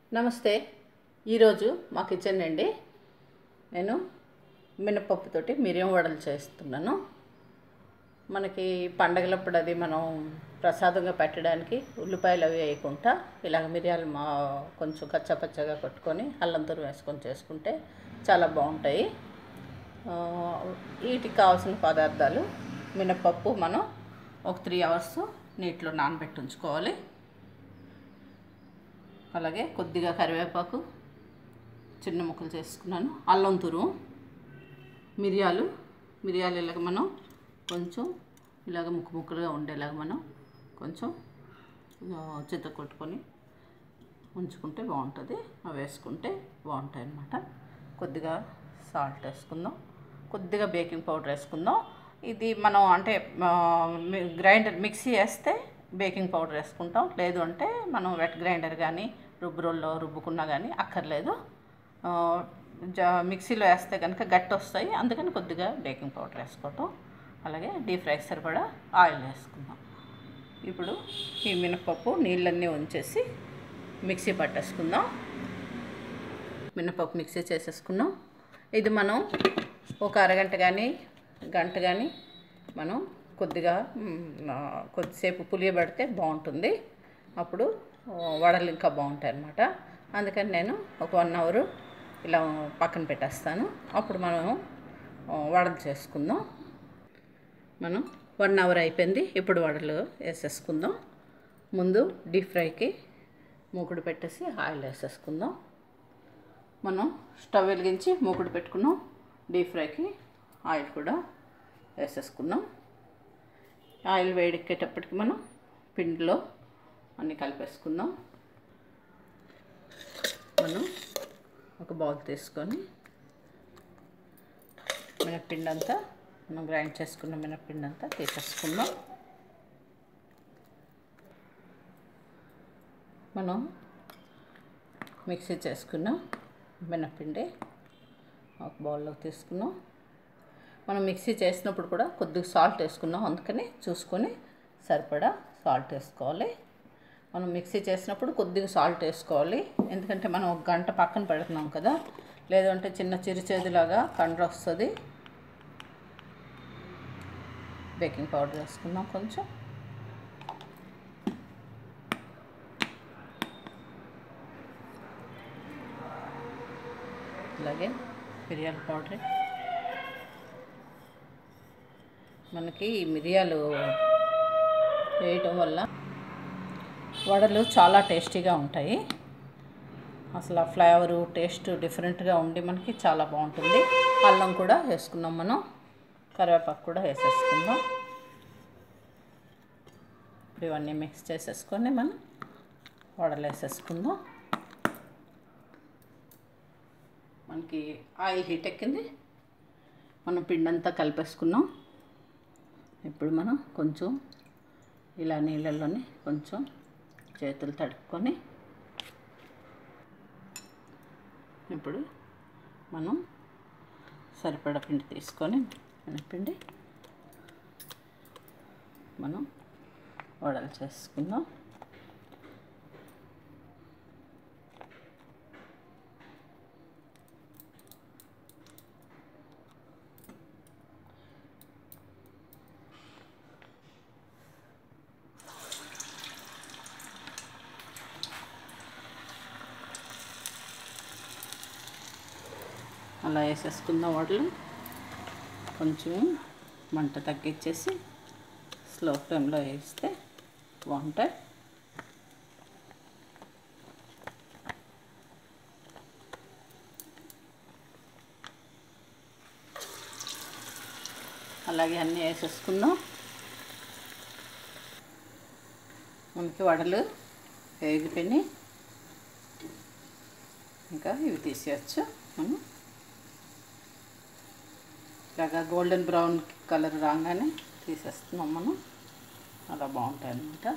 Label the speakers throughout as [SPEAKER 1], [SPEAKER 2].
[SPEAKER 1] నమస్తే ఈరోజు మా కిచెన్ అండి నేను మినపప్పుతోటి మిరియం వడలు చేస్తున్నాను మనకి పండగలప్పుడు అది మనం ప్రసాదంగా పెట్టడానికి ఉల్లిపాయలు అవి వేయకుండా ఇలాగ మిరియాలు మా కొంచెం కచ్చపచ్చగా కొట్టుకొని అల్లం తురుము వేసుకొని చేసుకుంటే చాలా బాగుంటాయి ఆ, వీటికి కావాల్సిన పదార్థాలు మినపప్పు మనం ఒక త్రీ అవర్స్ నీటిలో నానబెట్టి ఉంచుకోవాలి అలాగే కొద్దిగా కరివేపాకు చిన్న ముక్కలు చేసుకున్నాను అల్లం తురుము మిరియాలు మిరియాలు ఇలాగ మనం కొంచెం ఇలాగ ముక్కు ముక్కలుగా ఉండేలాగా మనం కొంచెం చిత్త కొట్టుకొని ఉంచుకుంటే బాగుంటుంది అవి వేసుకుంటే బాగుంటాయి అన్నమాట కొద్దిగా సాల్ట్ వేసుకుందాం కొద్దిగా బేకింగ్ పౌడర్ వేసుకుందాం ఇది మనం అంటే గ్రైండర్ మిక్సీ వేస్తే బేకింగ్ పౌడర్ వేసుకుంటాం లేదు అంటే మనం వెట్ గ్రైండర్ కానీ రుబ్బురోల్లో రుబ్బుకున్నా కానీ అక్కర్లేదు ఆ, జా- మిక్సీలో వేస్తే కనుక గట్టి వస్తాయి అందుకని కొద్దిగా బేకింగ్ పౌడర్ వేసుకోవటం అలాగే డీప్ ఫ్రై సరిపడా ఆయిల్ వేసుకుందాం ఇప్పుడు ఈ మినపప్పు నీళ్ళన్నీ ఉంచేసి మిక్సీ పట్టేసుకుందాం మినపప్పు మిక్సీ చేసేసుకున్నాం ఇది మనం ఒక అరగంట కానీ గంట కానీ మనం కొద్దిగా మ్, ఆ, కొద్దిసేపు పులియబెడితే బాగుంటుంది అప్పుడు ఆ, వడలు ఇంకా బాగుంటాయి అన్నమాట అందుకని నేను ఒక వన్ అవర్ ఇలా పక్కన పెట్టేస్తాను అప్పుడు మనం ఆ, వడలు చేసుకుందాం మనం వన్ అవర్ అయిపోయింది ఇప్పుడు వడలు వేసేసుకుందాం ముందు డీప్ ఫ్రైకి మూకుడు పెట్టేసి ఆయిల్ వేసేసుకుందాం మనం స్టవ్ వెలిగించి మూకుడు పెట్టుకున్నాం డీప్ ఫ్రైకి ఆయిల్ కూడా వేసేసుకున్నాం ఆయిల్ వేడెక్కేటప్పటికి మనం పిండిలో అన్నీ కలిపేసుకుందాం మనం ఒక బౌల్ తీసుకొని మినప్పిండి అంతా మనం గ్రైండ్ చేసుకున్న మినప్పిండి అంతా తీసేసుకుందాం మనం మిక్సీ చేసుకున్న మినప్పిండి ఒక బౌల్లోకి తీసుకున్నాం మనం మిక్సీ చేసినప్పుడు కూడా కొద్దిగా సాల్ట్ వేసుకున్నాం అందుకని చూసుకొని సరిపడా సాల్ట్ వేసుకోవాలి మనం మిక్సీ చేసినప్పుడు కొద్దిగా సాల్ట్ వేసుకోవాలి ఎందుకంటే మనం ఒక గంట పక్కన పెడుతున్నాం కదా లేదంటే చిన్న చిరుచేదులాగా కండ్ర వస్తుంది బేకింగ్ పౌడర్ వేసుకుందాం కొంచెం అలాగే మిరియాల పౌడర్ మనకి ఈ మిరియాలు వేయటం వల్ల వడలు చాలా టేస్టీగా ఉంటాయి అసలు ఆ ఫ్లేవరు టేస్ట్ డిఫరెంట్గా ఉండి మనకి చాలా బాగుంటుంది అల్లం కూడా వేసుకున్నాం మనం కరివేపాకు కూడా వేసేసుకుందాం ఇప్పుడు ఇవన్నీ మిక్స్ చేసేసుకొని మనం వడలు వేసేసుకుందాం మనకి ఆయిల్ హీట్ ఎక్కింది మనం పిండి అంతా కలిపేసుకున్నాం ఇప్పుడు మనం కొంచెం ఇలా నీళ్ళల్లోనే కొంచెం చేతులు తడుపుకొని ఇప్పుడు మనం సరిపడా పిండి తీసుకొని పిండి మనం వడలు చేసుకుందాం అలా వేసేసుకుందాం వడలు కొంచెం మంట తగ్గించేసి స్లో ఫ్లేమ్లో వేస్తే బాగుంటాయి అలాగే అన్నీ వేసేసుకుందాం మనకి వడలు వేగిపోయినాయి ఇంకా ఇవి తీసేయచ్చు మనం ఇలాగా గోల్డెన్ బ్రౌన్ కలర్ రాగానే తీసేస్తున్నాం మనం అలా బాగుంటాయి అన్నమాట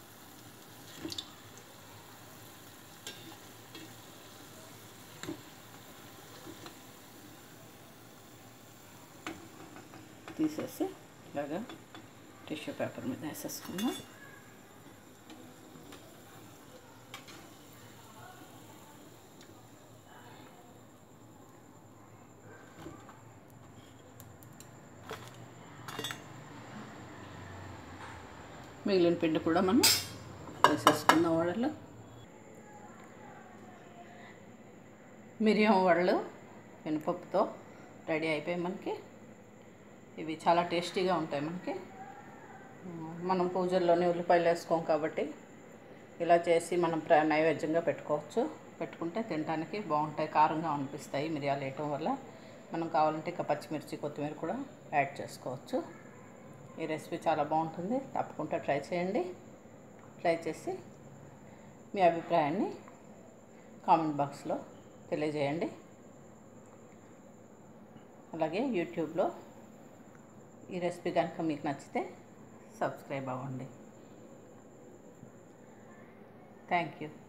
[SPEAKER 1] తీసేసి ఇలాగా టిష్యూ పేపర్ మీద వేసేసుకుందాం మిగిలిన పిండి కూడా మనం వేసేసుకుందాం వడలు మిరియం వడలు మినపప్పుతో రెడీ అయిపోయి మనకి ఇవి చాలా టేస్టీగా ఉంటాయి మనకి మనం పూజల్లోనే ఉల్లిపాయలు వేసుకోం కాబట్టి ఇలా చేసి మనం ప్ర నైవేద్యంగా పెట్టుకోవచ్చు పెట్టుకుంటే తినడానికి బాగుంటాయి కారంగా అనిపిస్తాయి మిరియాలు వేయటం వల్ల మనం కావాలంటే ఇక పచ్చిమిర్చి కొత్తిమీర కూడా యాడ్ చేసుకోవచ్చు ఈ రెసిపీ చాలా బాగుంటుంది తప్పకుండా ట్రై చేయండి ట్రై చేసి మీ అభిప్రాయాన్ని కామెంట్ బాక్స్లో తెలియజేయండి అలాగే యూట్యూబ్లో ఈ రెసిపీ కనుక మీకు నచ్చితే సబ్స్క్రైబ్ అవ్వండి థ్యాంక్ యూ